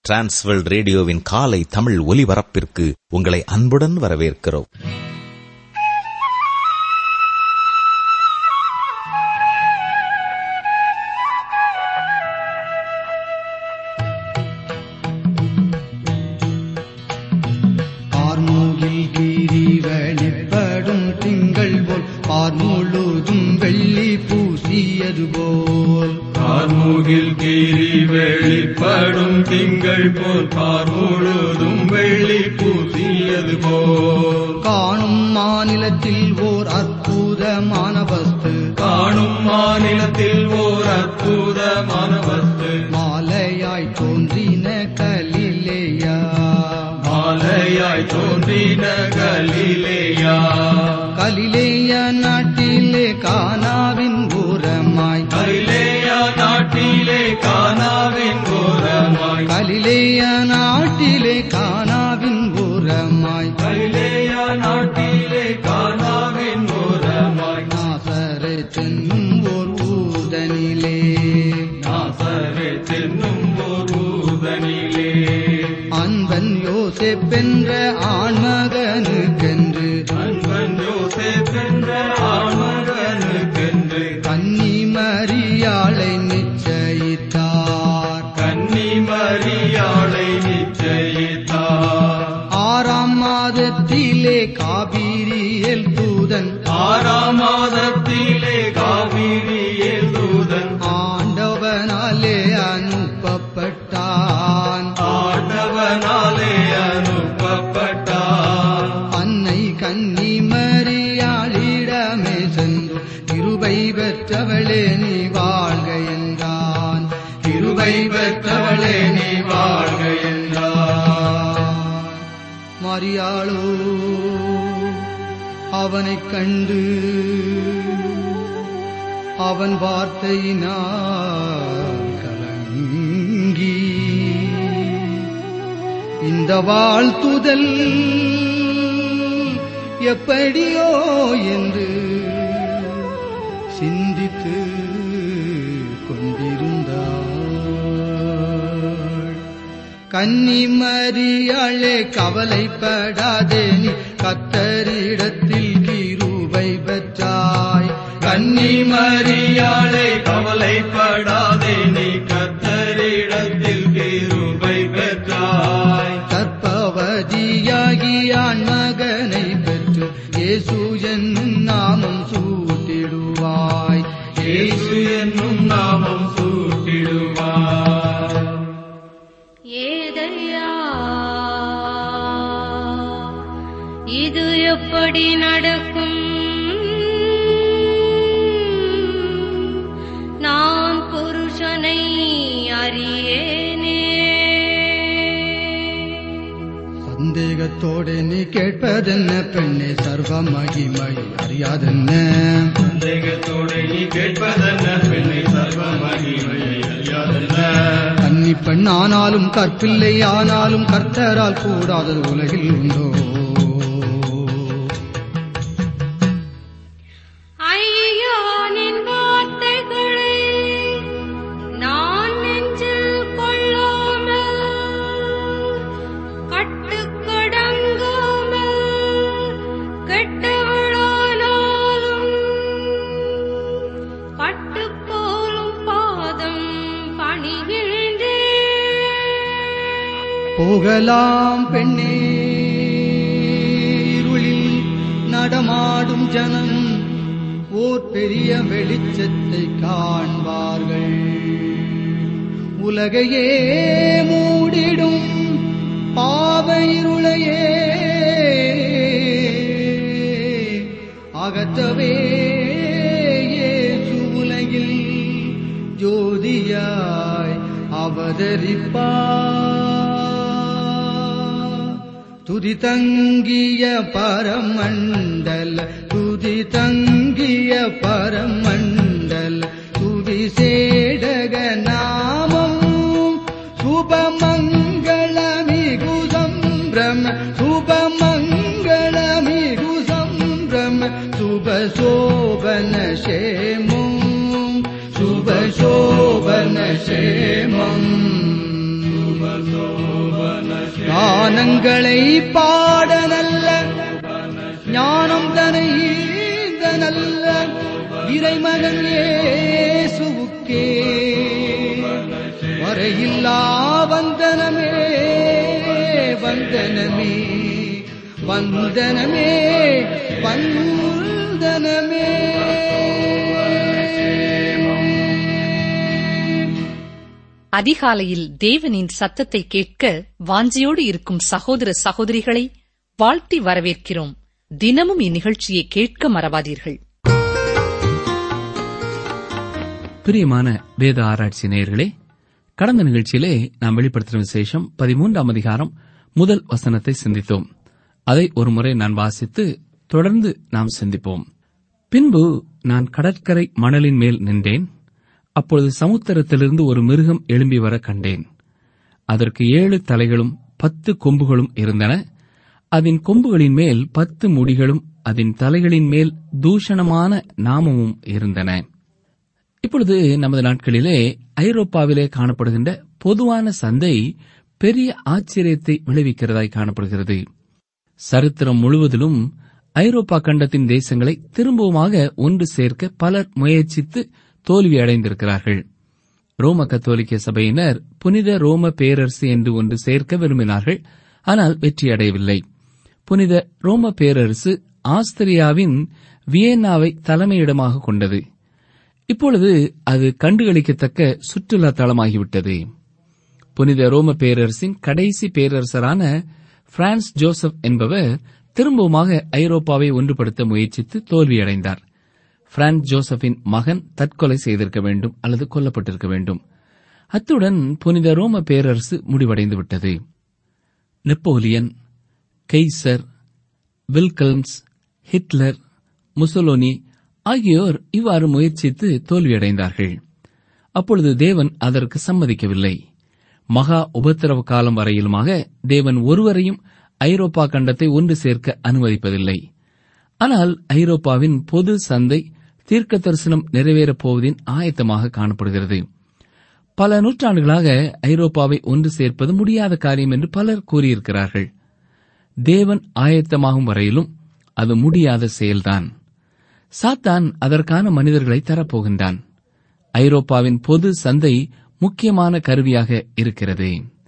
Transworld ரேடியோவின் காலை தமிழ் ஒலிபரப்பிற்கு உங்களை அன்புடன் வரவேற்கிறோம் பார்மூகில் கீறி வெளிப்படும் திங்கள் போல் பார் முழுதும் வெள்ளி பூசியது போல் கார்முகில் கீறி வெளிப்படும் திங்கள் போல் பார் முழுதும் வெள்ளி பூசியது போல் காணும் மாநிலத்தில் ஓர் அற்புதமான வஸ்து காணும் மாநிலத்தில் ஓர் அற்புதமான வஸ்து மாலையாய் தோன்றின கலிலேயா மாலையாய் தோன்றின கலிலேயா கலிலேய நாட்டிலே கானாவின் ஓரமாய் கலிலேயா நாட்டிலே கானாவின் ஓரமாய் கலிலேய நாட்டிலே கானாவின் ஓரமாய் கலிலேயா நாட்டிலே கானாவின் ஓரமாய் நாசரே சென்னும் ஓர் ஊதனிலே நாசரே தென்னும் ஒரு ஊதனிலே அன்பன் யோசேப்பென்ற ஆண்மகனுக்கென்று அன்பன் யோசேப்பென்ற ஆண்மகனுக்கென்று கன்னி மரியாளை நிச்சயித்தார் கன்னி மரியாளை நிச்சயித்தார் ஆறாம் மாதத்திலே காபிரியல் தூதன் ஆறாம் மாதத்திலே காவிரியில் தூதன் ஆண்டவனாலே அனுப்பப்பட்டான் ஆண்டவனாலே அனுப்பப்பட்டார் அன்னை கன்னி மரியாளிடமே சென்று கிருபை பெற்றவளே நீ வாழ்க என்றான் கிருபை பெற்றவளே நீ வாழ்க என்றார் மரியாளோ அவனைக் கண்டு அவன் வார்த்தையினால் கலங்கி இந்த வாழ்த்துதல் எப்படியோ என்று சிந்தித்து கொண்டிருந்தாள் கன்னி மரியாளே கவலைப்படாதே நீ கத்தரிடத்தில் கிருபை பெற்றாய் கன்னி மரியாளை கவலைப்படாதே நீ கத்தரிடத்தில் கிருபை பெற்றாய் கற்பவதியாகி ஆண் மகனை பெற்று இயேசு என்னும் நாமம் சூட்டிடுவாய் இயேசு என்னும் நாமம் சூட்டிடுவார் ஏதையா இது எப்படி நடக்கும் நான் புருஷனை அறியேனே சந்தேகத்தோடு நீ கேட்பதென்ன பெண்ணே சர்வ மகிமை அறியாதென்ன சந்தேகத்தோடு நீ கேட்பதென்ன பெண்ணை சர்வ மகிமையை அறியாதென்ன கன்னி பெண் ஆனாலும் கற்பில்லை ஆனாலும் கர்த்தரால் கூடாதது உலகில் உண்டோ ஐயோ நின் வார்த்தைகளை நான் நெஞ்சில் கொள்ளாமல் கட்டுக்கடங்காமல் கெட்டவளானாலும் பட்டு போலும் பாதம் பணிகின்றேன் போகலாம் பெண்ணே இருளில் நடமாடும் ஜனம் ஓர் பெரிய வெளிச்சத்தை காண்பார்கள் உலகையே மூடிடும் பாவ இருளையே அகற்றவே இயேசு உலகில் ஜோதியாய் அவதரிப்பார் துதி தங்கிய பரமண்டல துதி தங்கிய பரமண்டல துதி சேடக நாமம் சுபமங்களமிகு சம்பிரம சுபமங்களமிகு சம்பிரம சுபசோபன சேமும் சுபசோபன சேமம் சுபசோபன கானங்களை பாட நல்ல ஞானம் தனை ஈந்த நல்ல இறைமகன் இயேசுவுக்கே வரையில்லா வந்தனமே வந்தனமே வந்தனமே வந்தனமே அதிகாலையில் தேவனின் சத்தத்தை கேட்க வாஞ்சியோடு இருக்கும் சகோதர சகோதரிகளை வாழ்த்தி வரவேற்கிறோம் தினமும் இந்நிகழ்ச்சியை கேட்க மறவாதீர்கள் பிரியமான வேத ஆராய்ச்சி நேயர்களே கடந்த நிகழ்ச்சியிலே நாம் வெளிப்படுத்தின விசேஷம் பதிமூன்றாம் அதிகாரம் முதல் வசனத்தை சிந்தித்தோம் அதை ஒருமுறை நான் வாசித்து தொடர்ந்து நாம் சிந்திப்போம் பின்பு நான் கடற்கரை மணலின் மேல் நின்றேன் அப்பொழுது சமுத்திரத்திலிருந்து ஒரு மிருகம் எழும்பி வர கண்டேன் அதற்கு ஏழு தலைகளும் பத்து கொம்புகளும் இருந்தன அதன் கொம்புகளின் மேல் பத்து முடிகளும் அதன் தலைகளின் மேல் தூஷணமான நாமமும் இருந்தன இப்பொழுது நமது நாட்களிலே ஐரோப்பாவிலே காணப்படுகின்ற பொதுவான சந்தை பெரிய ஆச்சரியத்தை விளைவிக்கிறதாய் காணப்படுகிறது சரித்திரம் முழுவதிலும் ஐரோப்பா கண்டத்தின் தேசங்களை திரும்பவுமாக ஒன்று சேர்க்க பலர் முயற்சித்து தோல்வியடைந்திருக்கிறார்கள் ரோம கத்தோலிக்க சபையினர் புனித ரோம பேரரசு என்று ஒன்று சேர்க்க விரும்பினார்கள் ஆனால் வெற்றியடையவில்லை புனித ரோம பேரரசு ஆஸ்திரியாவின் வியன்னாவை தலைமையிடமாக கொண்டது இப்பொழுது அது கண்டுகளிக்கத்தக்க சுற்றுலா தளமாகிவிட்டது புனித ரோம பேரரசின் கடைசி பேரரசரான பிரான்ஸ் ஜோசப் என்பவர் திரும்பவுமாக ஐரோப்பாவை ஒன்றுபடுத்த முயற்சித்து தோல்வியடைந்தார் பிரான்ஸ் ஜோசப்பின் மகன் தற்கொலை செய்திருக்க வேண்டும் அல்லது கொல்லப்பட்டிருக்க வேண்டும் அத்துடன் புனித ரோம பேரரசு முடிவடைந்து விட்டது நெப்போலியன் கெய்சர் வில்கல்ம்ஸ் ஹிட்லர் முசோலோனி ஆகியோர் இவ்வாறு முயற்சித்து தோல்வியடைந்தார்கள் அப்பொழுது தேவன் அதற்கு சம்மதிக்கவில்லை மகா உபத்திரவ காலம் வரையிலுமாக தேவன் ஒருவரையும் ஐரோப்பா கண்டத்தை ஒன்று சேர்க்க அனுமதிப்பதில்லை ஆனால் ஐரோப்பாவின் பொது சந்தை தீர்க்க தரிசனம் நிறைவேறப் போவதின் ஆயத்தமாக காணப்படுகிறது பல நூற்றாண்டுகளாக ஐரோப்பாவை ஒன்று சேர்ப்பது முடியாத காரியம் என்று பலர் கூறியிருக்கிறார்கள் தேவன் ஆயத்தமாகும் வரையிலும் அது முடியாத செயல்தான் சாத்தான் அதற்கான மனிதர்களை தரப்போகின்றான் ஐரோப்பாவின் பொது சந்தை முக்கியமான கருவியாக இருக்கிறது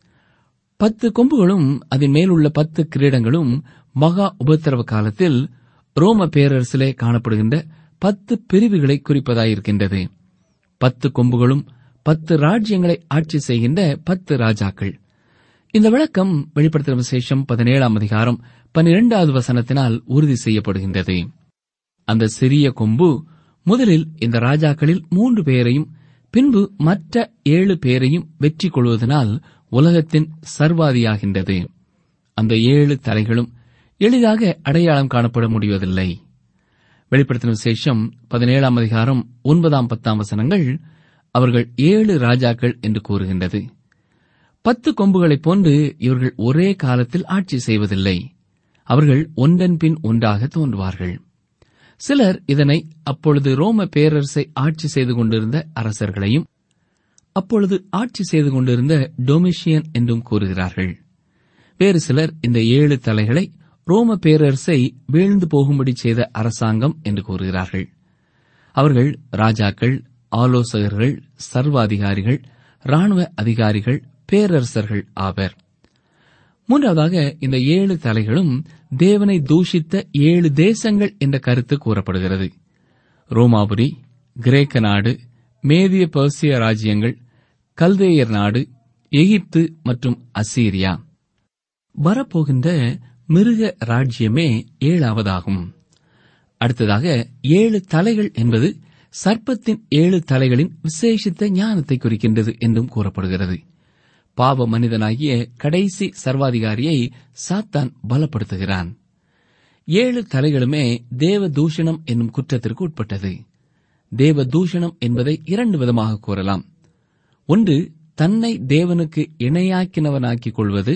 பத்து கொம்புகளும் அதன் மேலுள்ள பத்து கிரீடங்களும் மகா உபத்திரவ காலத்தில் ரோம பேரரசிலே காணப்படுகின்ற பத்து பிரிவுகளை குறிப்பதாயிருக்கின்றது பத்து கொம்புகளும் பத்து ராஜ்யங்களை ஆட்சி செய்கின்ற பத்து ராஜாக்கள் இந்த விளக்கம் வெளிப்படுத்தின விசேஷம் பதினேழாம் அதிகாரம் பனிரெண்டாவது வசனத்தினால் உறுதி செய்யப்படுகின்றது அந்த சிறிய கொம்பு முதலில் இந்த ராஜாக்களில் மூன்று பேரையும் பின்பு மற்ற ஏழு பேரையும் வெற்றி கொள்வதனால் உலகத்தின் சர்வாதியாகின்றது அந்த ஏழு தலைகளும் எளிதாக அடையாளம் காணப்பட முடிவதில்லை வெளிப்படுத்தின விசேஷம் பதினேழாம் அதிகாரம் ஒன்பதாம் பத்தாம் வசனங்கள் அவர்கள் ஏழு ராஜாக்கள் என்று கூறுகின்றது பத்து கொம்புகளைப் போன்று இவர்கள் ஒரே காலத்தில் ஆட்சி செய்வதில்லை அவர்கள் ஒன்றன் பின் ஒன்றாக தோன்றுவார்கள் சிலர் இதனை அப்பொழுது ரோம பேரரசை ஆட்சி செய்து கொண்டிருந்த அரசர்களையும் அப்பொழுது ஆட்சி செய்து கொண்டிருந்த டொமிஷியன் என்றும் கூறுகிறார்கள் வேறு சிலர் இந்த ஏழு தலைகளை ரோம பேரரசை வீழ்ந்து போகும்படி செய்த அரசாங்கம் என்று கூறுகிறார்கள் அவர்கள் ராஜாக்கள் ஆலோசகர்கள் சர்வாதிகாரிகள் ராணுவ அதிகாரிகள் பேரரசர்கள் ஆவர் மூன்றாவதாக இந்த ஏழு தலைகளும் தேவனை தூஷித்த ஏழு தேசங்கள் என்ற கருத்து கூறப்படுகிறது ரோமாபுரி கிரேக்க நாடு மேதிய பர்சிய ராஜ்யங்கள் கல்தேயர் நாடு எகிப்து மற்றும் அசீரியா வரப்போகின்ற மிருக ராஜ்யமே ஏழாவதாகும் அடுத்ததாக ஏழு தலைகள் என்பது சர்ப்பத்தின் ஏழு தலைகளின் விசேஷித்த ஞானத்தை குறிக்கின்றது என்றும் கூறப்படுகிறது பாவ மனிதனாகிய கடைசி சர்வாதிகாரியை சாத்தான் பலப்படுத்துகிறான் ஏழு தலைகளுமே தேவ தூஷணம் என்னும் குற்றத்திற்கு உட்பட்டது தேவ தூஷணம் என்பதை இரண்டு விதமாக கூறலாம் ஒன்று தன்னை தேவனுக்கு இணையாக்கினவனாக்கிக் கொள்வது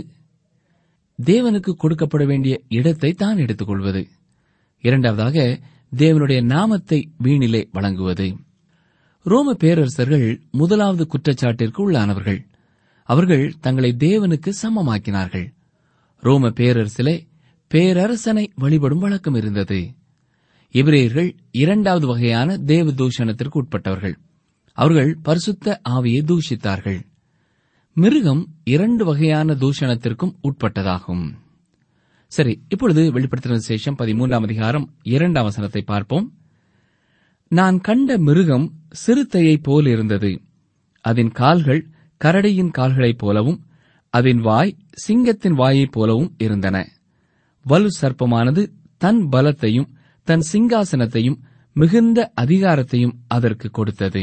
தேவனுக்கு கொடுக்கப்பட வேண்டிய இடத்தை தான் எடுத்துக் கொள்வது இரண்டாவதாக தேவனுடைய நாமத்தை வீணிலே வழங்குவது ரோம பேரரசர்கள் முதலாவது குற்றச்சாட்டிற்கு உள்ளானவர்கள் அவர்கள் தங்களை தேவனுக்கு சமமாக்கினார்கள் ரோம பேரரசிலே பேரரசனை வழிபடும் வழக்கம் இருந்தது எபிரேயர்கள் இரண்டாவது வகையான தேவ தூஷணத்திற்கு உட்பட்டவர்கள் அவர்கள் பரிசுத்த ஆவியை தூஷித்தார்கள் மிருகம் இரண்டு வகையான தூஷணத்திற்கும் உட்பட்டதாகும் சரி இப்பொழுது வெளிப்படுத்தின விசேஷம் பதிமூன்றாம் அதிகாரம் இரண்டாம் வசனத்தை பார்ப்போம் நான் கண்ட மிருகம் சிறுத்தையைப் போல் இருந்தது அதன் கால்கள் கரடியின் கால்களைப் போலவும் அதன் வாய் சிங்கத்தின் வாயைப் போலவும் இருந்தன வலு சர்ப்பமானது தன் பலத்தையும் தன் சிங்காசனத்தையும் மிகுந்த அதிகாரத்தையும் அதற்கு கொடுத்தது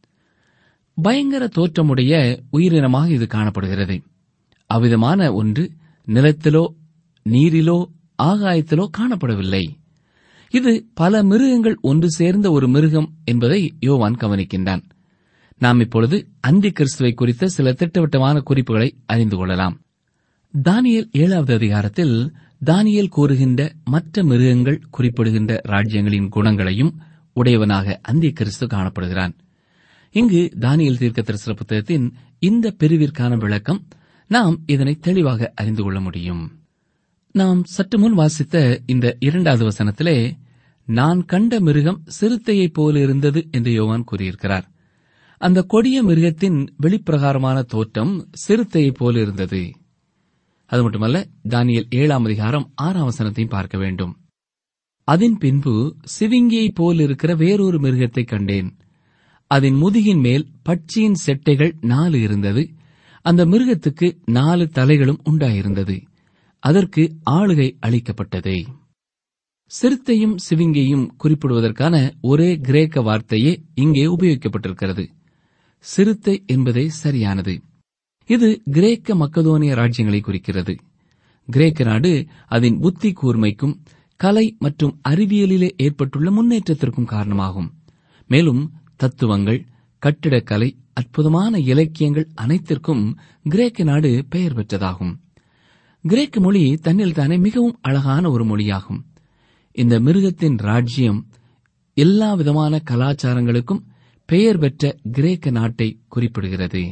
பயங்கர தோற்றமுடைய உயிரினமாக இது காணப்படுகிறது அவ்விதமான ஒன்று நிலத்திலோ நீரிலோ ஆகாயத்திலோ காணப்படவில்லை இது பல மிருகங்கள் ஒன்று சேர்ந்த ஒரு மிருகம் என்பதை யோவான் கவனிக்கின்றான் நாம் இப்பொழுது அந்தி கிறிஸ்துவை குறித்த சில திட்டவட்டமான குறிப்புகளை அறிந்து கொள்ளலாம் தானியல் ஏழாவது அதிகாரத்தில் தானியல் கூறுகின்ற மற்ற மிருகங்கள் குறிப்பிடுகின்ற ராஜ்யங்களின் குணங்களையும் உடையவனாக அந்தி கிறிஸ்து காணப்படுகிறான் இங்கு தானியல் தீர்க்க தரிசன புத்தகத்தின் இந்த பிரிவிற்கான விளக்கம் நாம் இதனை தெளிவாக அறிந்து கொள்ள முடியும் நாம் சற்று முன் வாசித்த இந்த இரண்டாவது வசனத்திலே நான் கண்ட மிருகம் சிறுத்தையைப் போல இருந்தது என்று யோவான் கூறியிருக்கிறார் அந்த கொடிய மிருகத்தின் வெளிப்பிரகாரமான தோற்றம் சிறுத்தையைப் போல இருந்தது அது மட்டுமல்ல தானியல் ஏழாம் அதிகாரம் ஆறாம் வசனத்தையும் பார்க்க வேண்டும் அதன் பின்பு சிவிங்கியைப் போல் இருக்கிற வேறொரு மிருகத்தை கண்டேன் அதன் முதுகின் மேல் பட்சியின் செட்டைகள் நாலு இருந்தது அந்த மிருகத்துக்கு நாலு தலைகளும் உண்டாயிருந்தது அதற்கு ஆளுகை அளிக்கப்பட்டது சிறுத்தையும் சிவிங்கியும் குறிப்பிடுவதற்கான ஒரே கிரேக்க வார்த்தையே இங்கே உபயோகிக்கப்பட்டிருக்கிறது சிறுத்தை என்பதே சரியானது இது கிரேக்க மக்கதோனிய ராஜ்யங்களை குறிக்கிறது கிரேக்க நாடு அதன் புத்தி கூர்மைக்கும் கலை மற்றும் அறிவியலிலே ஏற்பட்டுள்ள முன்னேற்றத்திற்கும் காரணமாகும் மேலும் தத்துவங்கள் கட்டிடக்கலை அற்புதமான இலக்கியங்கள் அனைத்திற்கும் கிரேக்க நாடு பெயர் பெற்றதாகும் கிரேக்க மொழி தன்னில் தானே மிகவும் அழகான ஒரு மொழியாகும் இந்த மிருகத்தின் ராஜ்யம் எல்லா விதமான கலாச்சாரங்களுக்கும் பெயர் பெற்ற கிரேக்க நாட்டை குறிப்பிடுகிறது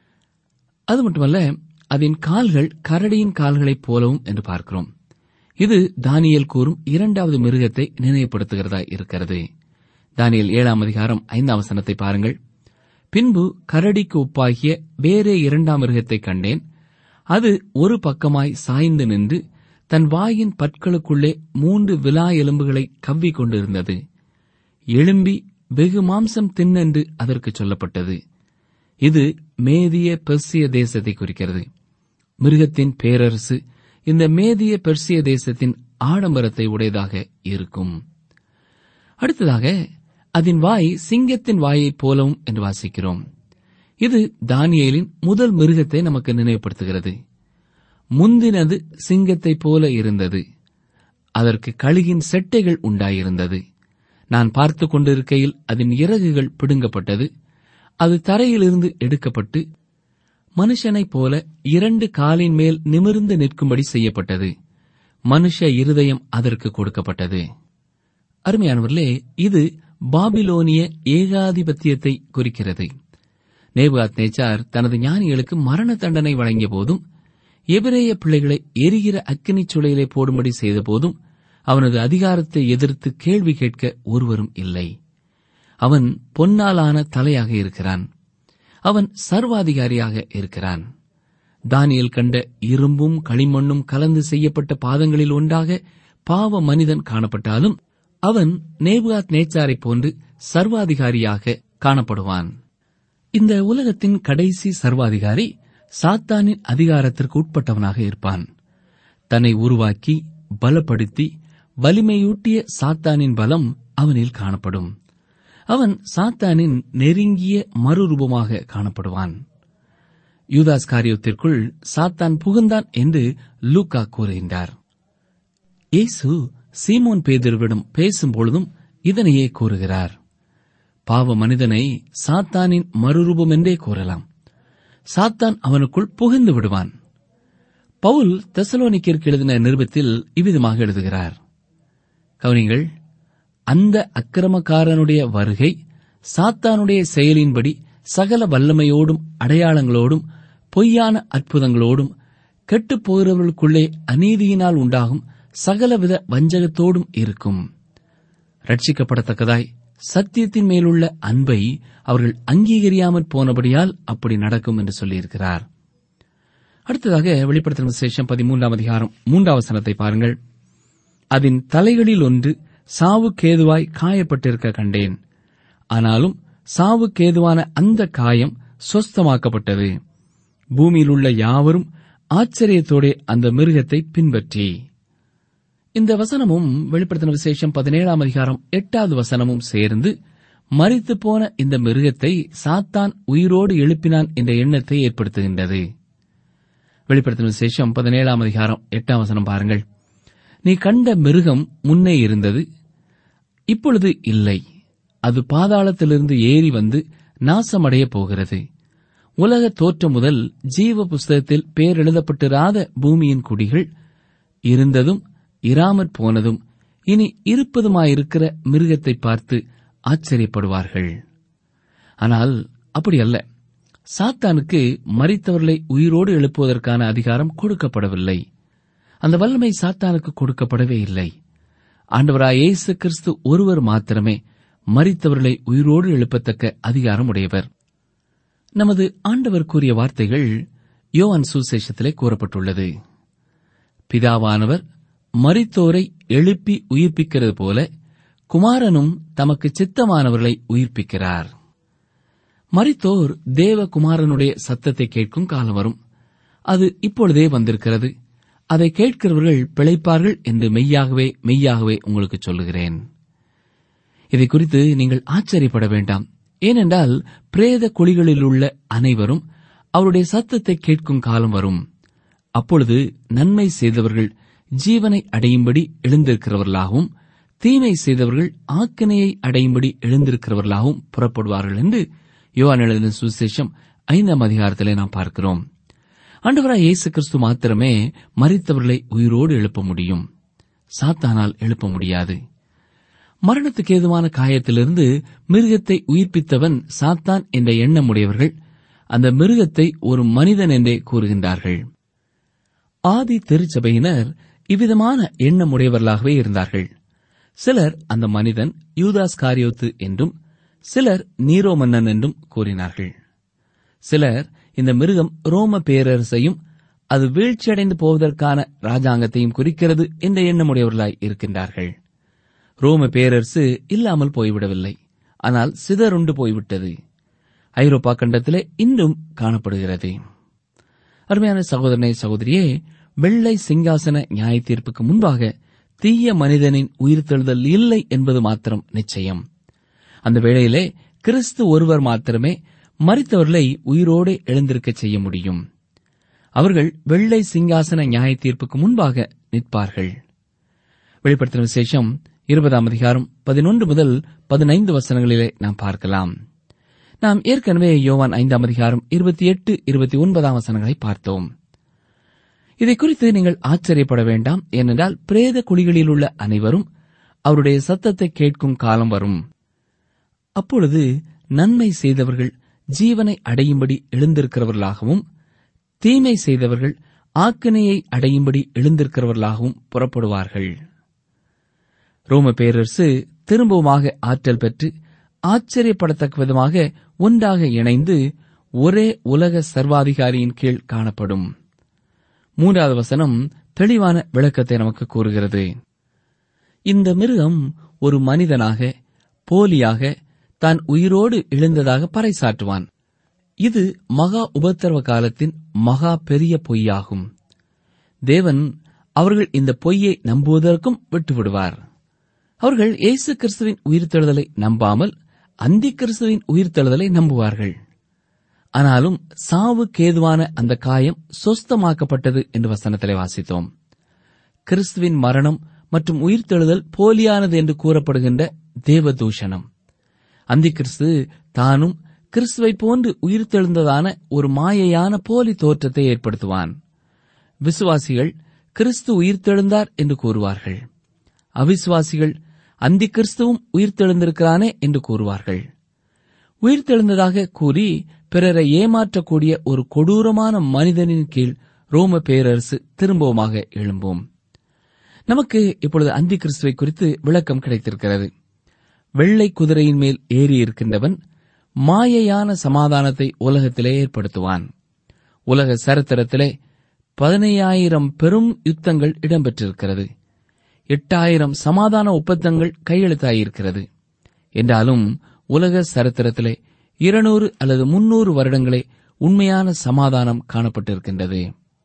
அது மட்டுமல்ல அதன் கால்கள் கரடியின் கால்களைப் போலவும் என்று பார்க்கிறோம் இது தானியல் கூறும் இரண்டாவது மிருகத்தை நினைவுபடுத்துகிறதா இருக்கிறது தானியல் ஏழாம் அதிகாரம் ஐந்தாம் வசனத்தை பாருங்கள் பின்பு கரடிக்கு ஒப்பாகிய வேறே இரண்டாம் மிருகத்தை கண்டேன் அது ஒரு பக்கமாய் சாய்ந்து நின்று தன் வாயின் பற்களுக்குள்ளே மூன்று விலா எலும்புகளை கவ்விக் கொண்டிருந்தது எழும்பி வெகு மாம்சம் தின்னென்று அதற்கு சொல்லப்பட்டது இது மேதிய பெர்சிய தேசத்தை குறிக்கிறது மிருகத்தின் பேரரசு இந்த மேதிய பெர்சிய தேசத்தின் ஆடம்பரத்தை உடையதாக இருக்கும் அடுத்ததாக அதன் வாய் சிங்கத்தின் வாயைப் போலவும் என்று வாசிக்கிறோம் இது தானியேலின் முதல் மிருகத்தை நமக்கு நினைவுபடுத்துகிறது முந்தினது சிங்கத்தைப் போல இருந்தது அதற்கு கழுகின் செட்டைகள் உண்டாயிருந்தது நான் பார்த்துக் கொண்டிருக்கையில் அதன் இறகுகள் பிடுங்கப்பட்டது அது தரையிலிருந்து எடுக்கப்பட்டு மனுஷனைப் போல இரண்டு காலின் மேல் நிமிர்ந்து நிற்கும்படி செய்யப்பட்டது மனுஷ இருதயம் அதற்கு கொடுக்கப்பட்டது அருமையானவர்களே இது பாபிலோனிய ஏகாதிபத்தியத்தை குறிக்கிறது நேபுகாத் நேச்சார் தனது ஞானிகளுக்கு மரண தண்டனை வழங்கிய போதும் எபிரேய பிள்ளைகளை எரிகிற அக்கினிச் சுளையிலே போடும்படி செய்த போதும் அவனது அதிகாரத்தை எதிர்த்து கேள்வி கேட்க ஒருவரும் இல்லை அவன் பொன்னாலான தலையாக இருக்கிறான் அவன் சர்வாதிகாரியாக இருக்கிறான் தானியல் கண்ட இரும்பும் களிமண்ணும் கலந்து செய்யப்பட்ட பாதங்களில் ஒன்றாக பாவ மனிதன் காணப்பட்டாலும் அவன் நேபுகாத் நேச்சாரைப் போன்று சர்வாதிகாரியாக காணப்படுவான் இந்த உலகத்தின் கடைசி சர்வாதிகாரி சாத்தானின் அதிகாரத்திற்கு உட்பட்டவனாக இருப்பான் தன்னை உருவாக்கி பலப்படுத்தி வலிமையூட்டிய சாத்தானின் பலம் அவனில் காணப்படும் அவன் சாத்தானின் நெருங்கிய மறுரூபமாக காணப்படுவான் யூதாஸ் காரியத்திற்குள் சாத்தான் புகுந்தான் என்று லூக்கா கூறுகின்றார் இயேசு சீமோன் பேதுருவிடம் பேசும் பொழுதும் இதனையே கூறுகிறார் பாவ மனிதனை சாத்தானின் மறுரூபம் என்றே கூறலாம் சாத்தான் அவனுக்குள் புகுந்து விடுவான் பவுல் தெசலோனிக்கிற்கு எழுதின நிருபத்தில் இவ்விதமாக எழுதுகிறார் கவனிங்கள் அந்த அக்கிரமக்காரனுடைய வருகை சாத்தானுடைய செயலின்படி சகல வல்லமையோடும் அடையாளங்களோடும் பொய்யான அற்புதங்களோடும் கெட்டுப் போகிறவர்களுக்குள்ளே அநீதியினால் உண்டாகும் சகலவித வஞ்சகத்தோடும் இருக்கும் ரட்சிக்கப்படத்தக்கதாய் சத்தியத்தின் மேலுள்ள அன்பை அவர்கள் அங்கீகரியாமற் போனபடியால் அப்படி நடக்கும் என்று சொல்லியிருக்கிறார் அடுத்ததாக வெளிப்படுத்தின விசேஷம் பதிமூன்றாம் அதிகாரம் மூன்றாம் வசனத்தை பாருங்கள் அதன் தலைகளில் ஒன்று சாவுக்கேதுவாய் காயப்பட்டிருக்க கண்டேன் ஆனாலும் சாவுக்கேதுவான அந்த காயம் சொஸ்தமாக்கப்பட்டது பூமியில் உள்ள யாவரும் ஆச்சரியத்தோடே அந்த மிருகத்தை பின்பற்றி இந்த வசனமும் வெளிப்படுத்தின விசேஷம் பதினேழாம் அதிகாரம் எட்டாவது வசனமும் சேர்ந்து மரித்து போன இந்த மிருகத்தை சாத்தான் உயிரோடு எழுப்பினான் என்ற எண்ணத்தை ஏற்படுத்துகின்றது வெளிப்படுத்தின விசேஷம் பதினேழாம் அதிகாரம் எட்டாம் வசனம் பாருங்கள் நீ கண்ட மிருகம் முன்னே இருந்தது இப்பொழுது இல்லை அது பாதாளத்திலிருந்து ஏறி வந்து நாசமடைய போகிறது உலக தோற்றம் முதல் ஜீவ புஸ்தகத்தில் பேர் எழுதப்பட்டிராத பூமியின் குடிகள் இருந்ததும் இராமற் போனதும் இனி இருப்பதுமாயிருக்கிற மிருகத்தை பார்த்து ஆச்சரியப்படுவார்கள் ஆனால் அப்படி அல்ல சாத்தானுக்கு மரித்தவர்களை உயிரோடு எழுப்புவதற்கான அதிகாரம் கொடுக்கப்படவில்லை அந்த வல்லமை சாத்தானுக்கு கொடுக்கப்படவே இல்லை ஆண்டவராய் இயேசு கிறிஸ்து ஒருவர் மாத்திரமே மரித்தவர்களை உயிரோடு எழுப்பத்தக்க அதிகாரம் உடையவர் நமது ஆண்டவர் கூறிய வார்த்தைகள் யோவான் சுசேஷத்திலே கூறப்பட்டுள்ளது பிதாவானவர் மரித்தோரை எழுப்பி உயிர்ப்பிக்கிறது போல குமாரனும் தமக்கு சித்தமானவர்களை உயிர்ப்பிக்கிறார் மரித்தோர் தேவகுமாரனுடைய சத்தத்தை கேட்கும் காலம் வரும் அது இப்பொழுதே வந்திருக்கிறது அதை கேட்கிறவர்கள் பிழைப்பார்கள் என்று மெய்யாகவே மெய்யாகவே உங்களுக்கு சொல்லுகிறேன் இதை குறித்து நீங்கள் ஆச்சரியப்பட வேண்டாம் ஏனென்றால் பிரேத குழிகளில் உள்ள அனைவரும் அவருடைய சத்தத்தை கேட்கும் காலம் வரும் அப்பொழுது நன்மை செய்தவர்கள் ஜீவனை அடையும்படி எழுந்திருக்கிறவர்களாகவும் தீமை செய்தவர்கள் ஆக்கினையை அடையும்படி எழுந்திருக்கிறவர்களாகவும் புறப்படுவார்கள் என்று யோவான் எழுதின சுசேஷம் ஐந்தாம் அதிகாரத்திலே நாம் பார்க்கிறோம் ஆண்டவராய் இயேசு கிறிஸ்து மாத்திரமே மரித்தவர்களை உயிரோடு எழுப்ப முடியும் சாத்தானால் எழுப்ப முடியாது மரணத்துக்கு ஏதுவான காயத்திலிருந்து மிருகத்தை உயிர்ப்பித்தவன் சாத்தான் என்ற எண்ணமுடையவர்கள் அந்த மிருகத்தை ஒரு மனிதன் என்றே கூறுகின்றார்கள் ஆதி திருச்சபையினர் இவ்விதமான எண்ணமுடையவர்களாகவே இருந்தார்கள் சிலர் அந்த மனிதன் யூதாஸ் காரியோத்து என்றும் சிலர் நீரோ மன்னன் என்றும் கூறினார்கள் சிலர் இந்த மிருகம் ரோம பேரரசையும் அது வீழ்ச்சியடைந்து போவதற்கான ராஜாங்கத்தையும் குறிக்கிறது என்ற எண்ணமுடையவர்களாய் இருக்கின்றார்கள் ரோம பேரரசு இல்லாமல் போய்விடவில்லை ஆனால் சிதறுண்டு போய்விட்டது ஐரோப்பா கண்டத்திலே இன்றும் காணப்படுகிறது அருமையான சகோதரனை சகோதரியே வெள்ளை சிங்காசன நியாய தீர்ப்புக்கு முன்பாக தீய மனிதனின் உயிர்த்தெழுதல் இல்லை என்பது மாத்திரம் நிச்சயம் அந்த வேளையிலே கிறிஸ்து ஒருவர் மாத்திரமே மரித்தவர்களை உயிரோடு எழுந்திருக்கச் செய்ய முடியும் அவர்கள் வெள்ளை சிங்காசன நியாய தீர்ப்புக்கு முன்பாக நிற்பார்கள் வெளிப்படுத்தின விசேஷம் இருபதாம் அதிகாரம் பதினொன்று முதல் பதினைந்து வசனங்களிலே நாம் பார்க்கலாம் நாம் ஏற்கனவே யோவான் ஐந்தாம் அதிகாரம் இருபத்தி எட்டு இருபத்தி ஒன்பதாம் வசனங்களை பார்த்தோம் இதை குறித்து நீங்கள் ஆச்சரியப்பட வேண்டாம் ஏனென்றால் பிரேத குழிகளில் உள்ள அனைவரும் அவருடைய சத்தத்தை கேட்கும் காலம் வரும் அப்பொழுது நன்மை செய்தவர்கள் ஜீவனை அடையும்படி எழுந்திருக்கிறவர்களாகவும் தீமை செய்தவர்கள் ஆக்கினையை அடையும்படி எழுந்திருக்கிறவர்களாகவும் புறப்படுவார்கள் ரோம பேரரசு திரும்பவுமாக ஆற்றல் பெற்று ஆச்சரியப்படத்தக்க விதமாக ஒன்றாக இணைந்து ஒரே உலக சர்வாதிகாரியின் கீழ் காணப்படும் மூன்றாவது வசனம் தெளிவான விளக்கத்தை நமக்கு கூறுகிறது இந்த மிருகம் ஒரு மனிதனாக போலியாக தான் உயிரோடு எழுந்ததாக பறைசாற்றுவான் இது மகா உபத்திரவ காலத்தின் மகா பெரிய பொய்யாகும் தேவன் அவர்கள் இந்த பொய்யை நம்புவதற்கும் விட்டுவிடுவார் அவர்கள் இயேசு கிறிஸ்துவின் உயிர்த்தெழுதலை நம்பாமல் அந்தி கிறிஸ்துவின் உயிர்த்தெழுதலை நம்புவார்கள் ஆனாலும் சாவுக்கேதுவான அந்த காயம் சொஸ்தமாக்கப்பட்டது என்று வசனத்திலே வாசித்தோம் கிறிஸ்துவின் மரணம் மற்றும் உயிர்த்தெழுதல் போலியானது என்று கூறப்படுகின்ற தேவதூஷணம் அந்தி கிறிஸ்து தானும் கிறிஸ்துவை போன்று உயிர்த்தெழுந்ததான ஒரு மாயையான போலி தோற்றத்தை ஏற்படுத்துவான் விசுவாசிகள் கிறிஸ்து உயிர்த்தெழுந்தார் என்று கூறுவார்கள் அவிசுவாசிகள் அந்தி கிறிஸ்துவும் உயிர்த்தெழுந்திருக்கிறானே என்று கூறுவார்கள் உயிர்த்தெழுந்ததாக கூறி பிறரை ஏமாற்றக்கூடிய ஒரு கொடூரமான மனிதனின் கீழ் ரோம பேரரசு திரும்பவுமாக எழும்பும் நமக்கு இப்பொழுது அந்தி கிறிஸ்துவை குறித்து விளக்கம் கிடைத்திருக்கிறது வெள்ளை குதிரையின் மேல் ஏறி இருக்கின்றவன் மாயையான சமாதானத்தை உலகத்திலே ஏற்படுத்துவான் உலக சரித்திரத்திலே பதினையாயிரம் பெரும் யுத்தங்கள் இடம்பெற்றிருக்கிறது எட்டாயிரம் சமாதான ஒப்பந்தங்கள் கையெழுத்தாயிருக்கிறது என்றாலும் உலக சரித்திரத்திலே இருநூறு அல்லது முன்னூறு வருடங்களே உண்மையான சமாதானம் காணப்பட்டிருக்கின்றது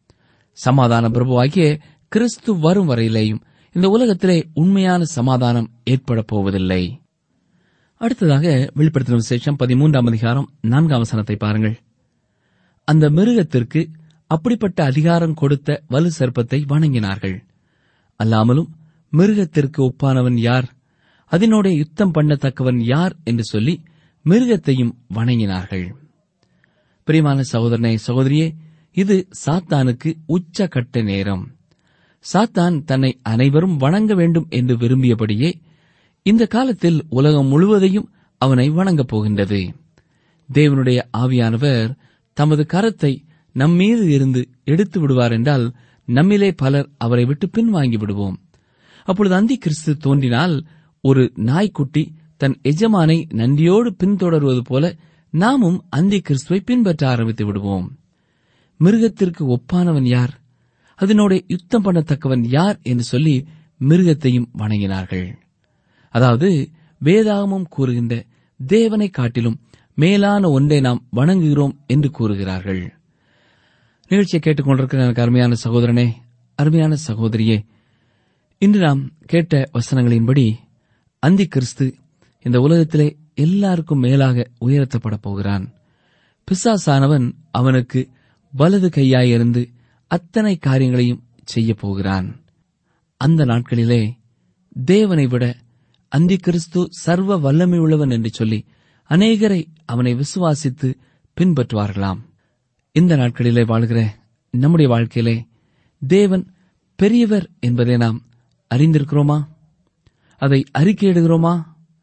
சமாதான பிரபுவாகிய கிறிஸ்து வரும் வரையிலேயும் இந்த உலகத்திலே உண்மையான சமாதானம் ஏற்பட போவதில்லை அடுத்ததாக வெளிப்படுத்தின விசேஷம் பதிமூன்றாம் அதிகாரம் நான்காம் வசனத்தை பாருங்கள் அந்த மிருகத்திற்கு அப்படிப்பட்ட அதிகாரம் கொடுத்த வலு சர்ப்பத்தை வணங்கினார்கள் அல்லாமலும் மிருகத்திற்கு ஒப்பானவன் யார் அதனோட யுத்தம் பண்ணத்தக்கவன் யார் என்று சொல்லி மிருகத்தையும் வணங்கினார்கள் பிரியமான சகோதரனே சகோதரியே இது சாத்தானுக்கு உச்சகட்ட நேரம் சாத்தான் தன்னை அனைவரும் வணங்க வேண்டும் என்று விரும்பியபடியே இந்த காலத்தில் உலகம் முழுவதையும் அவனை வணங்கப் போகின்றது தேவனுடைய ஆவியானவர் தமது கரத்தை நம்மீது இருந்து எடுத்து விடுவார் என்றால் நம்மிலே பலர் அவரை விட்டு பின்வாங்கி விடுவோம் அப்பொழுது அந்தி கிறிஸ்து தோன்றினால் ஒரு நாய்க்குட்டி தன் எஜமானை நன்றியோடு பின்தொடர்வது போல நாமும் அந்தி கிறிஸ்துவை பின்பற்ற ஆரம்பித்து விடுவோம் மிருகத்திற்கு ஒப்பானவன் யார் அதனோட யுத்தம் பண்ணத்தக்கவன் யார் என்று சொல்லி மிருகத்தையும் வணங்கினார்கள் அதாவது வேதாகமம் கூறுகின்ற தேவனை காட்டிலும் மேலான ஒன்றை நாம் வணங்குகிறோம் என்று கூறுகிறார்கள் நிகழ்ச்சியை கேட்டுக்கொண்டிருக்கிற எனக்கு அருமையான சகோதரனே அருமையான சகோதரியே இன்று நாம் கேட்ட வசனங்களின்படி அந்தி கிறிஸ்து இந்த உலகத்திலே எல்லாருக்கும் மேலாக உயர்த்தப்பட போகிறான் பிசாசானவன் அவனுக்கு வலது கையாயிருந்து அத்தனை காரியங்களையும் செய்யப் போகிறான் அந்த நாட்களிலே தேவனை விட அந்தி கிறிஸ்து சர்வ வல்லமை உள்ளவன் என்று சொல்லி அநேகரை அவனை விசுவாசித்து பின்பற்றுவார்களாம் இந்த நாட்களிலே வாழ்கிற நம்முடைய வாழ்க்கையிலே தேவன் பெரியவர் என்பதை நாம் அறிந்திருக்கிறோமா அதை அறிக்கையிடுகிறோமா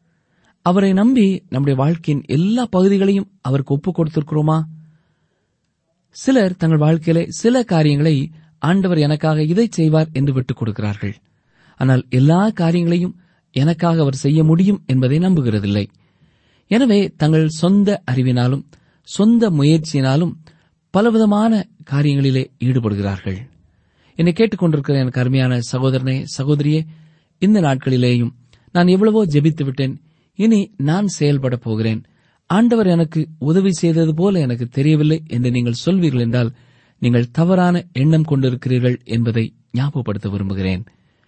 அவரை நம்பி நம்முடைய வாழ்க்கையின் எல்லா பகுதிகளையும் அவருக்கு ஒப்புக் கொடுத்திருக்கிறோமா சிலர் தங்கள் வாழ்க்கையிலே சில காரியங்களை ஆண்டவர் எனக்காக இதை செய்வார் என்று விட்டுக் கொடுக்கிறார்கள் ஆனால் எல்லா காரியங்களையும் எனக்காக அவர் செய்ய முடியும் என்பதை நம்புகிறதில்லை எனவே தங்கள் சொந்த அறிவினாலும் சொந்த முயற்சியினாலும் பலவிதமான காரியங்களிலே ஈடுபடுகிறார்கள் என்னை கேட்டுக்கொண்டிருக்கிற எனக்கு அருமையான சகோதரனே சகோதரியே இந்த நாட்களிலேயும் நான் எவ்வளவோ ஜெபித்து விட்டேன் இனி நான் செயல்பட போகிறேன் ஆண்டவர் எனக்கு உதவி செய்தது போல எனக்கு தெரியவில்லை என்று நீங்கள் சொல்வீர்கள் என்றால் நீங்கள் தவறான எண்ணம் கொண்டிருக்கிறீர்கள் என்பதை ஞாபகப்படுத்த விரும்புகிறேன்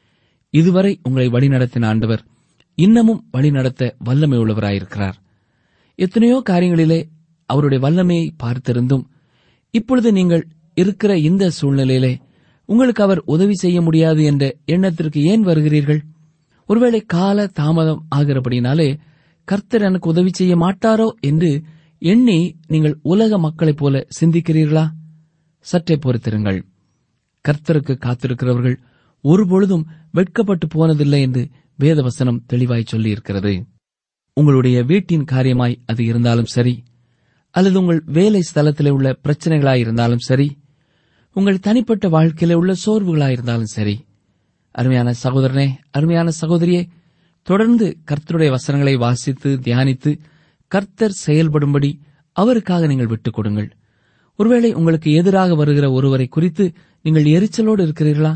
இதுவரை உங்களை வழிநடத்தின ஆண்டவர் இன்னமும் வழிநடத்த வல்லமை உள்ளவராயிருக்கிறார் எத்தனையோ காரியங்களிலே அவருடைய வல்லமையை பார்த்திருந்தும் இப்பொழுது நீங்கள் இருக்கிற இந்த சூழ்நிலையிலே உங்களுக்கு அவர் உதவி செய்ய முடியாது என்ற எண்ணத்திற்கு ஏன் வருகிறீர்கள் ஒருவேளை கால தாமதம் ஆகிறபடினாலே கர்த்தர் எனக்கு உதவி செய்ய மாட்டாரோ என்று எண்ணி நீங்கள் உலக மக்களைப் போல சிந்திக்கிறீர்களா சற்றே பொறுத்திருங்கள் கர்த்தருக்கு காத்திருக்கிறவர்கள் ஒருபொழுதும் வெட்கப்பட்டு போனதில்லை என்று வேதவசனம் தெளிவாய் சொல்லியிருக்கிறது உங்களுடைய வீட்டின் காரியமாய் அது இருந்தாலும் சரி அல்லது உங்கள் வேலை ஸ்தலத்திலே உள்ள பிரச்சனைகளாய் இருந்தாலும் சரி உங்கள் தனிப்பட்ட வாழ்க்கையிலே உள்ள சோர்வுகளாயிருந்தாலும் சரி அருமையான சகோதரனே அருமையான சகோதரியே தொடர்ந்து கர்த்தருடைய வசனங்களை வாசித்து தியானித்து கர்த்தர் செயல்படும்படி அவருக்காக நீங்கள் விட்டுக் கொடுங்கள் ஒருவேளை உங்களுக்கு எதிராக வருகிற ஒருவரை குறித்து நீங்கள் எரிச்சலோடு இருக்கிறீர்களா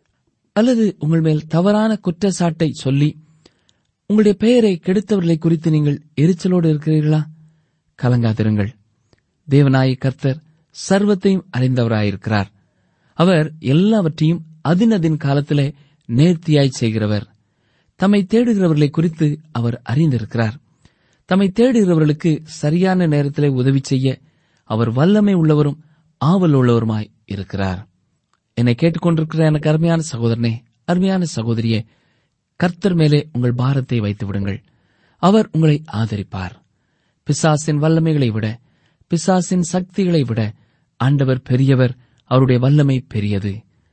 அல்லது உங்கள் மேல் தவறான குற்றச்சாட்டை சொல்லி உங்களுடைய பெயரை கெடுத்தவர்களை குறித்து நீங்கள் எரிச்சலோடு இருக்கிறீர்களா கலங்காதிருங்கள் தேவனாய் கர்த்தர் சர்வத்தையும் அறிந்தவராயிருக்கிறார் அவர் எல்லாவற்றையும் அதினதின் காலத்திலே நேர்த்தியாய் செய்கிறவர் தம்மை தேடுகிறவர்களை குறித்து அவர் அறிந்திருக்கிறார் தம்மை தேடுகிறவர்களுக்கு சரியான நேரத்திலே உதவி செய்ய அவர் வல்லமை உள்ளவரும் ஆவல் உள்ளவருமாய் இருக்கிறார் என்னை கேட்டுக்கொண்டிருக்கிற எனக்கு அருமையான சகோதரனே அருமையான சகோதரியே கர்த்தர் மேலே உங்கள் பாரத்தை வைத்து விடுங்கள் அவர் உங்களை ஆதரிப்பார் பிசாசின் வல்லமைகளை விட பிசாசின் சக்திகளை விட ஆண்டவர் பெரியவர் அவருடைய வல்லமை பெரியது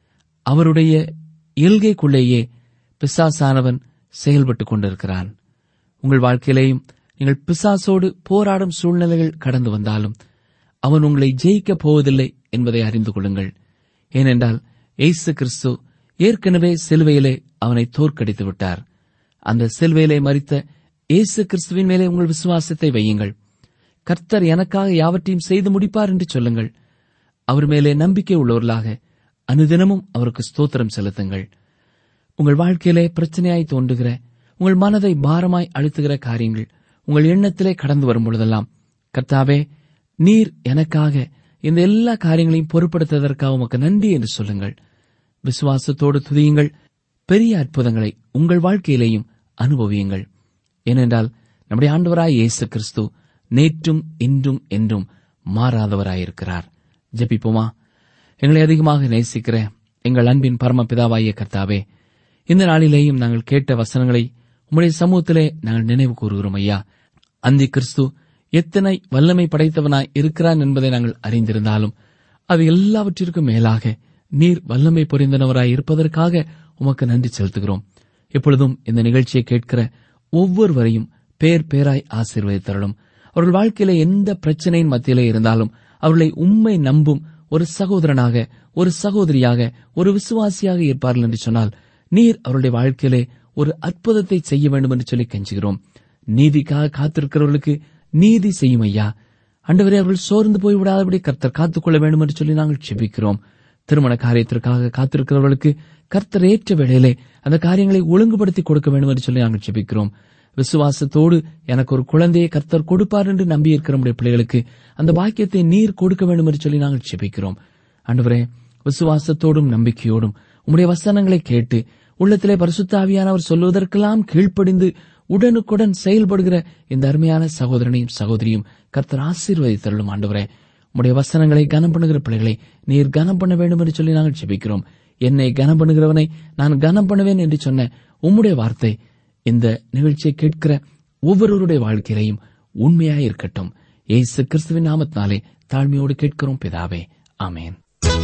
அவருடைய இயல்கைக்குள்ளேயே பிசாசானவன் செயல்பட்டுக் கொண்டிருக்கிறான் உங்கள் வாழ்க்கையிலேயும் நீங்கள் பிசாசோடு போராடும் சூழ்நிலைகள் கடந்து வந்தாலும் அவன் உங்களை ஜெயிக்கப் போவதில்லை என்பதை அறிந்து கொள்ளுங்கள் ஏனென்றால் இயேசு கிறிஸ்து ஏற்கனவே சிலுவையிலே அவனை தோற்கடித்து விட்டார் அந்த சிலுவையிலே மறித்த இயேசு கிறிஸ்துவின் மேலே உங்கள் விசுவாசத்தை வையுங்கள் கர்த்தர் எனக்காக யாவற்றையும் செய்து முடிப்பார் என்று சொல்லுங்கள் அவர் மேலே நம்பிக்கை உள்ளவர்களாக அனுதினமும் அவருக்கு ஸ்தோத்திரம் செலுத்துங்கள் உங்கள் வாழ்க்கையிலே பிரச்சனையாய் தோன்றுகிற உங்கள் மனதை பாரமாய் அழுத்துகிற காரியங்கள் உங்கள் எண்ணத்திலே கடந்து வரும் பொழுதெல்லாம் கர்த்தாவே நீர் எனக்காக இந்த எல்லா காரியங்களையும் பொறுப்படுத்துவதற்காக உமக்கு நன்றி என்று சொல்லுங்கள் விசுவாசத்தோடு துதியுங்கள் பெரிய அற்புதங்களை உங்கள் வாழ்க்கையிலேயும் அனுபவியுங்கள் ஏனென்றால் நம்முடைய ஆண்டவராய் இயேசு கிறிஸ்து நேற்றும் இன்றும் என்றும் மாறாதவராயிருக்கிறார் ஜெபிப்போமா எங்களை அதிகமாக நேசிக்கிற எங்கள் அன்பின் பரமபிதாவாகிய கர்த்தாவே இந்த நாளிலேயும் நாங்கள் கேட்ட வசனங்களை உம்முடைய சமூகத்திலே நாங்கள் நினைவு கூறுகிறோம் ஐயா அந்தி கிறிஸ்து எத்தனை வல்லமை படைத்தவனாய் இருக்கிறான் என்பதை நாங்கள் அறிந்திருந்தாலும் அது எல்லாவற்றிற்கும் மேலாக நீர் வல்லமை புரிந்தனவராய் இருப்பதற்காக உமக்கு நன்றி செலுத்துகிறோம் எப்பொழுதும் இந்த நிகழ்ச்சியை கேட்கிற ஒவ்வொருவரையும் பேர் பேராய் ஆசீர்வதித்தரலும் அவர்கள் வாழ்க்கையில எந்த பிரச்சனையின் மத்தியிலே இருந்தாலும் அவர்களை உண்மை நம்பும் ஒரு சகோதரனாக ஒரு சகோதரியாக ஒரு விசுவாசியாக இருப்பார்கள் என்று சொன்னால் நீர் அவருடைய வாழ்க்கையிலே ஒரு அற்புதத்தை செய்ய வேண்டும் என்று சொல்லி கெஞ்சுகிறோம் நீதிக்காக காத்திருக்கிறவர்களுக்கு நீதி செய்யும் ஐயா அண்டவரே அவர்கள் சோர்ந்து போய் விடாதபடி கர்த்தர் காத்துக்கொள்ள வேண்டும் என்று சொல்லி நாங்கள் செபிக்கிறோம் திருமண காரியத்திற்காக காத்திருக்கிறவர்களுக்கு கர்த்தர் ஏற்ற வேளையிலே அந்த காரியங்களை ஒழுங்குபடுத்தி கொடுக்க வேண்டும் என்று சொல்லி நாங்கள் செபிக்கிறோம் விசுவாசத்தோடு எனக்கு ஒரு குழந்தையை கர்த்தர் கொடுப்பார் என்று நம்பியிருக்கிற நம்முடைய பிள்ளைகளுக்கு அந்த பாக்கியத்தை நீர் கொடுக்க வேண்டும் என்று சொல்லி நாங்கள் செபிக்கிறோம் அன்றுவரே விசுவாசத்தோடும் நம்பிக்கையோடும் உம்முடைய வசனங்களை கேட்டு உள்ளத்திலே பரிசுத்த ஆவியானவர் சொல்வதற்கெல்லாம் கீழ்ப்படிந்து உடனுக்குடன் செயல்படுகிற இந்த அருமையான சகோதரனையும் சகோதரியும் கர்த்தர் ஆசீர்வதித்தருளும் ஆண்டவரே உம்முடைய வசனங்களை கனம் பண்ணுகிற பிள்ளைகளை நீர் கனம் பண்ண வேண்டும் என்று சொல்லி நாங்கள் செபிக்கிறோம் என்னை கனம் பண்ணுகிறவனை நான் கனம் பண்ணுவேன் என்று சொன்ன உம்முடைய வார்த்தை இந்த நிகழ்ச்சியை கேட்கிற ஒவ்வொருவருடைய வாழ்க்கையிலையும் உண்மையாய் இருக்கட்டும் ஏசு கிறிஸ்துவின் நாமத்தினாலே தாழ்மையோடு கேட்கிறோம் பிதாவே ஆமேன்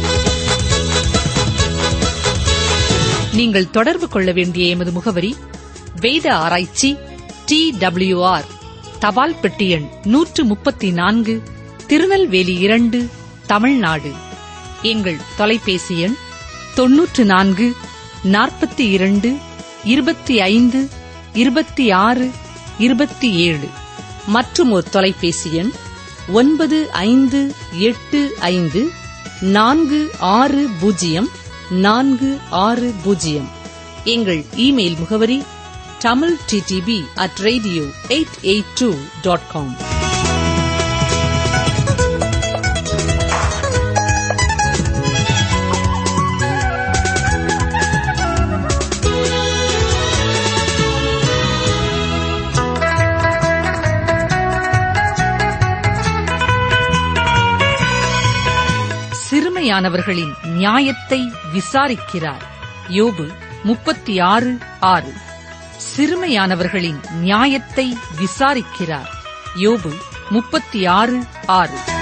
நீங்கள் தொடர்பு கொள்ள வேண்டிய எமது முகவரி வேத ஆராய்ச்சி டி ஆர் தபால் பெட்டி எண் நூற்று முப்பத்தி நான்கு திருநெல்வேலி இரண்டு தமிழ்நாடு எங்கள் தொலைபேசி எண் தொன்னூற்று நான்கு நாற்பத்தி இரண்டு இருபத்தி ஐந்து இருபத்தி ஆறு இருபத்தி ஏழு மற்றும் ஒரு தொலைபேசி எண் ஒன்பது ஐந்து எட்டு ஐந்து நான்கு ஆறு பூஜ்ஜியம் நான்கு ஆறு பூஜ்ஜியம் எங்கள் இமெயில் முகவரி Tamil DTP at radio eight eight two dot com சிறுமையானவர்களின் நியாயத்தை விசாரிக்கிறார் யோபு முப்பத்தி ஆறு ஆறு சிறுமையானவர்களின் நியாயத்தை விசாரிக்கிறார் யோபு முப்பத்தி ஆறு ஆறு